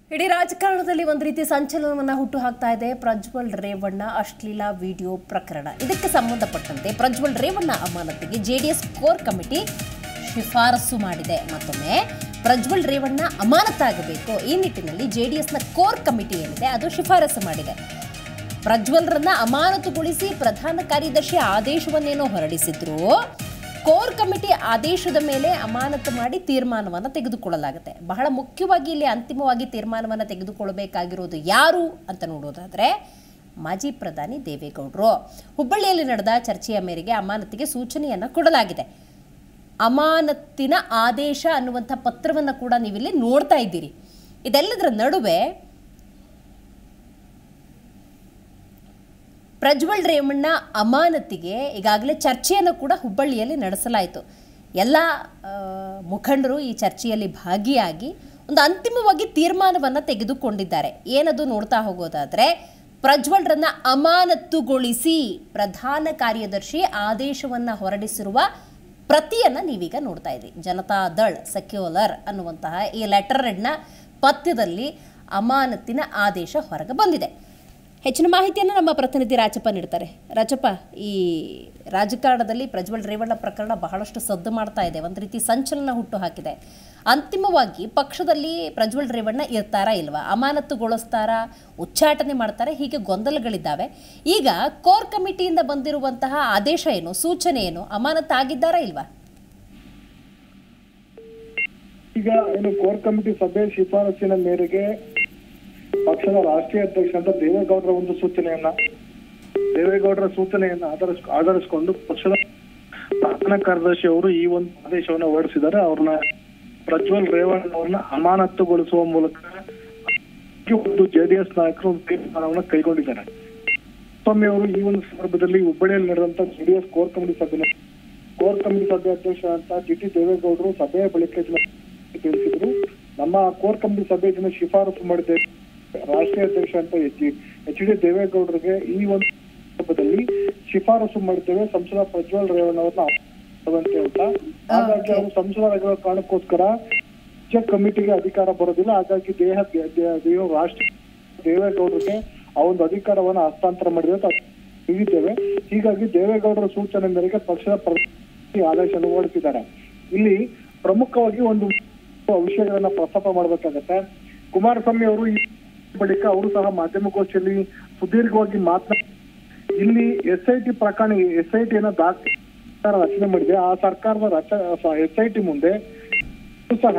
ಇಡೀ ರಾಜಕಾರಣದಲ್ಲಿ ಒಂದು ರೀತಿ ಸಂಚಲನವನ್ನ ಹುಟ್ಟು ಹಾಕ್ತಾ ಇದೆ ಪ್ರಜ್ವಲ್ ರೇವಣ್ಣ ಅಶ್ಲೀಲ ವಿಡಿಯೋ ಪ್ರಕರಣ ಇದಕ್ಕೆ ಸಂಬಂಧಪಟ್ಟಂತೆ ಪ್ರಜ್ವಲ್ ರೇವಣ್ಣ ಅಮಾನತಿಗೆ ಜೆಡಿಎಸ್ ಕೋರ್ ಕಮಿಟಿ ಶಿಫಾರಸು ಮಾಡಿದೆ ಮತ್ತೊಮ್ಮೆ ಪ್ರಜ್ವಲ್ ರೇವಣ್ಣ ಅಮಾನತಾಗಬೇಕು ಈ ನಿಟ್ಟಿನಲ್ಲಿ ಜೆಡಿಎಸ್ನ ಕೋರ್ ಕಮಿಟಿ ಏನಿದೆ ಅದು ಶಿಫಾರಸು ಮಾಡಿದೆ ಪ್ರಜ್ವಲ್ರನ್ನ ಅಮಾನತುಗೊಳಿಸಿ ಪ್ರಧಾನ ಕಾರ್ಯದರ್ಶಿ ಆದೇಶವನ್ನೇನೋ ಹೊರಡಿಸಿದ್ರು ಕೋರ್ ಕಮಿಟಿ ಆದೇಶದ ಮೇಲೆ ಅಮಾನತು ಮಾಡಿ ತೀರ್ಮಾನವನ್ನು ತೆಗೆದುಕೊಳ್ಳಲಾಗುತ್ತೆ ಬಹಳ ಮುಖ್ಯವಾಗಿ ಇಲ್ಲಿ ಅಂತಿಮವಾಗಿ ತೀರ್ಮಾನವನ್ನು ತೆಗೆದುಕೊಳ್ಳಬೇಕಾಗಿರೋದು ಯಾರು ಅಂತ ನೋಡೋದಾದ್ರೆ ಮಾಜಿ ಪ್ರಧಾನಿ ದೇವೇಗೌಡರು ಹುಬ್ಬಳ್ಳಿಯಲ್ಲಿ ನಡೆದ ಚರ್ಚೆಯ ಮೇರೆಗೆ ಅಮಾನತಿಗೆ ಸೂಚನೆಯನ್ನು ಕೊಡಲಾಗಿದೆ ಅಮಾನತಿನ ಆದೇಶ ಅನ್ನುವಂಥ ಪತ್ರವನ್ನು ಕೂಡ ನೀವಿಲ್ಲಿ ನೋಡ್ತಾ ಇದ್ದೀರಿ ಇದೆಲ್ಲದರ ನಡುವೆ ಪ್ರಜ್ವಲ್ ರೇವಣ್ಣ ಅಮಾನತಿಗೆ ಈಗಾಗಲೇ ಚರ್ಚೆಯನ್ನು ಕೂಡ ಹುಬ್ಬಳ್ಳಿಯಲ್ಲಿ ನಡೆಸಲಾಯಿತು ಎಲ್ಲ ಆ, ಮುಖಂಡರು ಈ ಚರ್ಚೆಯಲ್ಲಿ ಭಾಗಿಯಾಗಿ ಒಂದು ಅಂತಿಮವಾಗಿ ತೀರ್ಮಾನವನ್ನು ತೆಗೆದುಕೊಂಡಿದ್ದಾರೆ ಏನದು ನೋಡ್ತಾ ಹೋಗೋದಾದರೆ ಪ್ರಜ್ವಲ್ರನ್ನ ಅಮಾನತುಗೊಳಿಸಿ ಪ್ರಧಾನ ಕಾರ್ಯದರ್ಶಿ ಆದೇಶವನ್ನು ಹೊರಡಿಸಿರುವ ಪ್ರತಿಯನ್ನು ನೀವೀಗ ನೋಡ್ತಾ ಇದ್ದೀರಿ ಜನತಾ ದಳ್ ಸೆಕ್ಯುಲರ್ ಅನ್ನುವಂತಹ ಈ ಲೆಟರ್ ಹೆಡ್ನ ಪಥ್ಯದಲ್ಲಿ ಅಮಾನತಿನ ಆದೇಶ ಹೊರಗೆ ಬಂದಿದೆ ಹೆಚ್ಚಿನ ಮಾಹಿತಿಯನ್ನು ನಮ್ಮ ಪ್ರತಿನಿಧಿ ರಾಜಪ್ಪ ನೀಡ್ತಾರೆ ರಾಜಪ್ಪ ಈ ರಾಜಕಾರಣದಲ್ಲಿ ಪ್ರಜ್ವಲ್ ರೇವಣ್ಣ ಪ್ರಕರಣ ಬಹಳಷ್ಟು ಸದ್ದು ಮಾಡ್ತಾ ಇದೆ ಒಂದು ರೀತಿ ಸಂಚಲನ ಹುಟ್ಟು ಹಾಕಿದೆ ಅಂತಿಮವಾಗಿ ಪಕ್ಷದಲ್ಲಿ ಪ್ರಜ್ವಲ್ ರೇವಣ್ಣ ಇರ್ತಾರಾ ಇಲ್ವಾ ಅಮಾನತುಗೊಳಿಸ್ತಾರಾ ಉಚ್ಚಾಟನೆ ಮಾಡ್ತಾರೆ ಹೀಗೆ ಗೊಂದಲಗಳಿದ್ದಾವೆ ಈಗ ಕೋರ್ ಕಮಿಟಿಯಿಂದ ಬಂದಿರುವಂತಹ ಆದೇಶ ಏನು ಸೂಚನೆ ಏನು ಅಮಾನತಾಗಿದ್ದಾರಾ ಇಲ್ವಾ ಈಗ ಏನು ಕೋರ್ ಕಮಿಟಿ ಸಭೆ ಶಿಫಾರಸಿನ ಮೇರೆಗೆ ಪಕ್ಷದ ರಾಷ್ಟ್ರೀಯ ಅಧ್ಯಕ್ಷ ಅಂತ ದೇವೇಗೌಡರ ಒಂದು ಸೂಚನೆಯನ್ನ ದೇವೇಗೌಡರ ಸೂಚನೆಯನ್ನ ಆಧರಿಸ್ ಆಧರಿಸಿಕೊಂಡು ಪಕ್ಷದ ಪ್ರಧಾನ ಕಾರ್ಯದರ್ಶಿ ಅವರು ಈ ಒಂದು ಆದೇಶವನ್ನ ಹೊರಡಿಸಿದ್ದಾರೆ ಅವ್ರನ್ನ ಪ್ರಜ್ವಲ್ ರೇವಣ್ಣ ಅವ್ರನ್ನ ಅಮಾನತುಗೊಳಿಸುವ ಮೂಲಕ ಒಂದು ಜೆಡಿಎಸ್ ನಾಯಕರು ಒಂದು ತೀರ್ಮಾನವನ್ನ ಕೈಗೊಂಡಿದ್ದಾರೆ ಸ್ವಾಮಿ ಅವರು ಈ ಒಂದು ಸಂದರ್ಭದಲ್ಲಿ ಹುಬ್ಬಳ್ಳಿಯಲ್ಲಿ ನಡೆದಂತ ಜೆಡಿಎಸ್ ಕೋರ್ ಕಮಿಟಿ ಸಭೆ ಕೋರ್ ಕಮಿಟಿ ಸಭೆ ಅಧ್ಯಕ್ಷ ಅಂತ ಜಿ ಟಿ ದೇವೇಗೌಡರು ಸಭೆಯ ಬಳಿಕ ಇದನ್ನ ತಿಳಿಸಿದ್ರು ನಮ್ಮ ಕೋರ್ ಕಮಿಟಿ ಸಭೆ ಇದನ್ನ ಶಿಫಾರಸು ಮಾಡಿದ್ದೇವೆ ರಾಷ್ಟ್ರೀಯ ಅಧ್ಯಕ್ಷ ಅಂತ ಎಚ್ ಎಚ್ ಡಿ ದೇವೇಗೌಡರಿಗೆ ಈ ಒಂದು ಸಂದರ್ಭದಲ್ಲಿ ಶಿಫಾರಸು ಮಾಡಿದ್ದೇವೆ ಸಂಸದ ಪ್ರಜ್ವಲ್ ರೇವಣ್ಣ ಅವ್ರನ್ನ ಮಾಡುವಂತೆ ಅಂತ ಹಾಗಾಗಿ ಅವರು ಸಂಸದರಾಗಿರೋ ಕಾರಣಕ್ಕೋಸ್ಕರ ರಾಜ್ಯ ಕಮಿಟಿಗೆ ಅಧಿಕಾರ ಬರೋದಿಲ್ಲ ಹಾಗಾಗಿ ದೇಹ ದೇ- ದೇ- ದೇವ ರಾಷ್ಟ್ರ ದೇವೇಗೌಡರಿಗೆ ಆ ಒಂದು ಅಧಿಕಾರವನ್ನ ಹಸ್ತಾಂತರ ಮಾಡಿದೆ ಅಂತ ತಿಳಿದಿದ್ದೇವೆ ಹೀಗಾಗಿ ದೇವೇಗೌಡರ ಸೂಚನೆ ಮೇರೆಗೆ ಪಕ್ಷದ ಪ್ರಧಾನಿ ಆದೇಶವನ್ನು ಹೊರಡಿಸಿದ್ದಾರೆ ಇಲ್ಲಿ ಪ್ರಮುಖವಾಗಿ ಒಂದು ವಿಷಯಗಳನ್ನ ಪ್ರಸ್ತಾಪ ಮಾಡಬೇಕಾಗತ್ತೆ ಕುಮಾರಸ್ವಾಮಿ ಅವರು ಈ ಬಳಿಕ ಅವರು ಸಹ ಮಾಧ್ಯಮಗೋಷ್ಠಿಯಲ್ಲಿ ಸುದೀರ್ಘವಾಗಿ ಮಾತನಾಡಿ ಇಲ್ಲಿ ಎಸ್ ಐ ಟಿ ಪ್ರಕರಣ ಎಸ್ ಐ ಟಿಯನ್ನ ದಾಖಲೆ ಸರ್ಕಾರ ರಚನೆ ಮಾಡಿದೆ ಆ ಸರ್ಕಾರದ ರಚ ಎಸ್ ಐ ಟಿ ಮುಂದೆ ಸಹ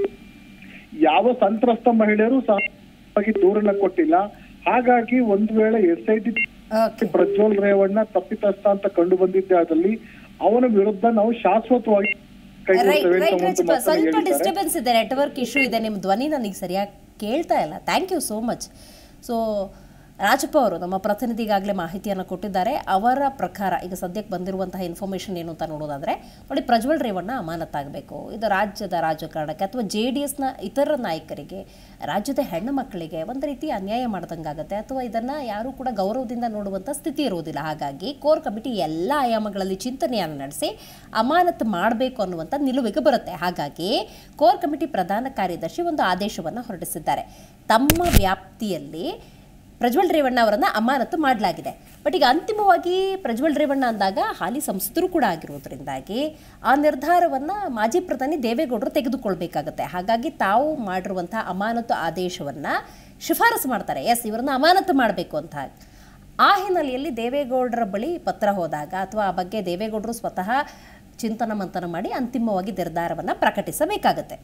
ಯಾವ ಸಂತ್ರಸ್ತ ಮಹಿಳೆಯರು ಸಹ ಆಗಿ ದೂರನ್ನ ಕೊಟ್ಟಿಲ್ಲ ಹಾಗಾಗಿ ಒಂದು ವೇಳೆ S I T okay Prajwal Revanna ತಪ್ಪಿತಸ್ಥ ಅಂತ ಕಂಡು ಬಂದಿದ್ದೆ ಆದಲ್ಲಿ ಅವನ ವಿರುದ್ಧ ನಾವು ಶಾಶ್ವತವಾಗಿ ರೈಟ್ ಕೈಗೊಳ್ತೇವೆ ರೈಟ್ ಅಂತ ಒಂದು ರಾಜಪ್ಪ ಮಾತನ್ನ ಸ್ವಲ್ಪ ಹೇಳಿದ್ದಾರೆ. ಡಿಸ್ಟರ್ಬೆನ್ಸ್ ಇದೆ ನೆಟ್ವರ್ಕ್ ಇಶ್ಯೂ ಇದೆ ನಿಮ್ಮ ಧ್ವನಿ ನನಗೆ ಸರಿಯಾಗಿ ಕೇಳ್ತಾ ಇಲ್ಲ thank you so much so Rajappa ಅವರು ನಮ್ಮ ಪ್ರತಿನಿಧಿಗಾಗಲೇ ಮಾಹಿತಿಯನ್ನು ಕೊಟ್ಟಿದ್ದಾರೆ ಅವರ ಪ್ರಕಾರ ಈಗ ಸದ್ಯಕ್ಕೆ ಬಂದಿರುವಂತಹ ಇನ್ಫಾರ್ಮೇಷನ್ ಏನು ಅಂತ ನೋಡೋದಾದ್ರೆ ನೋಡಿ ಪ್ರಜ್ವಲ್ ರೇವಣ್ಣ ಅಮಾನತಾಗಬೇಕು ಇದು ರಾಜ್ಯದ ರಾಜಕಾರಣಕ್ಕೆ ಅಥವಾ ಜೆ ಡಿ ಎಸ್ನ ಇತರ ನಾಯಕರಿಗೆ ರಾಜ್ಯದ ಹೆಣ್ಣು ಮಕ್ಕಳಿಗೆ ಒಂದು ರೀತಿ ಅನ್ಯಾಯ ಮಾಡ್ದಂಗಾಗತ್ತೆ ಅಥವಾ ಇದನ್ನು ಯಾರೂ ಕೂಡ ಗೌರವದಿಂದ ನೋಡುವಂಥ ಸ್ಥಿತಿ ಇರುವುದಿಲ್ಲ ಹಾಗಾಗಿ ಕೋರ್ ಕಮಿಟಿ ಎಲ್ಲ ಆಯಾಮಗಳಲ್ಲಿ ಚಿಂತನೆಯನ್ನು ನಡೆಸಿ ಅಮಾನತು ಮಾಡಬೇಕು ಅನ್ನುವಂಥ ನಿಲುವಿಗೆ ಬರುತ್ತೆ ಹಾಗಾಗಿ ಕೋರ್ ಕಮಿಟಿ ಪ್ರಧಾನ ಕಾರ್ಯದರ್ಶಿ ಒಂದು ಆದೇಶವನ್ನು ಹೊರಡಿಸಿದ್ದಾರೆ ತಮ್ಮ ವ್ಯಾಪ್ತಿಯಲ್ಲಿ ಪ್ರಜ್ವಲ್ ರೇವಣ್ಣ ಅವರನ್ನು ಅಮಾನತು ಮಾಡಲಾಗಿದೆ ಬಟ್ ಈಗ ಅಂತಿಮವಾಗಿ ಪ್ರಜ್ವಲ್ ರೇವಣ್ಣ ಅಂದಾಗ ಹಾಲಿ ಸಂಸದರು ಕೂಡ ಆಗಿರೋದ್ರಿಂದಾಗಿ ಆ ನಿರ್ಧಾರವನ್ನು ಮಾಜಿ ಪ್ರಧಾನಿ ದೇವೇಗೌಡರು ತೆಗೆದುಕೊಳ್ಬೇಕಾಗತ್ತೆ ಹಾಗಾಗಿ ತಾವು ಮಾಡಿರುವಂಥ ಅಮಾನತು ಆದೇಶವನ್ನು ಶಿಫಾರಸು ಮಾಡ್ತಾರೆ ಎಸ್ ಇವರನ್ನ ಅಮಾನತು ಮಾಡಬೇಕು ಅಂತ ಆ ಹಿನ್ನೆಲೆಯಲ್ಲಿ ದೇವೇಗೌಡರ ಬಳಿ ಪತ್ರ ಹೋದಾಗ ಅಥವಾ ಆ ಬಗ್ಗೆ ದೇವೇಗೌಡರು ಸ್ವತಃ ಚಿಂತನ ಮಂಥನ ಮಾಡಿ ಅಂತಿಮವಾಗಿ ನಿರ್ಧಾರವನ್ನು ಪ್ರಕಟಿಸಬೇಕಾಗತ್ತೆ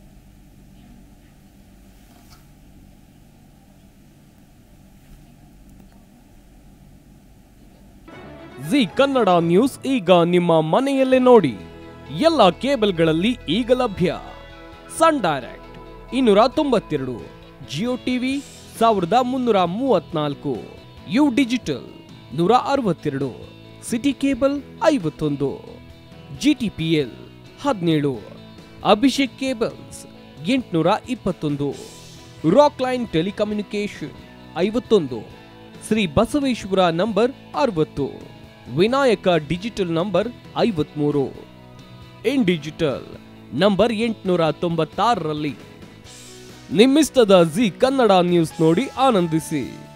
ಜಿ ಕನ್ನಡ ನ್ಯೂಸ್ ಈಗ ನಿಮ್ಮ ಮನೆಯಲ್ಲೇ ನೋಡಿ ಎಲ್ಲ ಕೇಬಲ್ಗಳಲ್ಲಿ ಈಗ ಲಭ್ಯ ಸನ್ ಡೈರೆಕ್ಟ್ ಇನ್ನೂರ ತೊಂಬತ್ತೆರಡು ಜಿಯೋ ಟಿವಿ ಸಾವಿರದ ಮುನ್ನೂರ ಮೂವತ್ನಾಲ್ಕು ಯು ಡಿಜಿಟಲ್ ನೂರ ಅರವತ್ತೆರಡು ಸಿಟಿ ಕೇಬಲ್ ಐವತ್ತೊಂದು ಜಿ ಟಿ ಪಿ ಎಲ್ ಹದಿನೇಳು ಅಭಿಷೇಕ್ ಕೇಬಲ್ಸ್ ಎಂಟುನೂರ ಇಪ್ಪತ್ತೊಂದು ರಾಕ್ ಲೈನ್ ಟೆಲಿಕಮ್ಯುನಿಕೇಶನ್ ಐವತ್ತೊಂದು ಶ್ರೀ ಬಸವೇಶ್ವರ ನಂಬರ್ ಅರವತ್ತು ವಿನಾಯಕ ಡಿಜಿಟಲ್ ನಂಬರ್ ಐವತ್ಮೂರು ಇನ್ ಡಿಜಿಟಲ್ ನಂಬರ್ ಎಂಟುನೂರ ತೊಂಬತ್ತಾರರಲ್ಲಿ ನಿಮ್ಮಿಸ್ತದ ಜಿ ಕನ್ನಡ ನ್ಯೂಸ್ ನೋಡಿ ಆನಂದಿಸಿ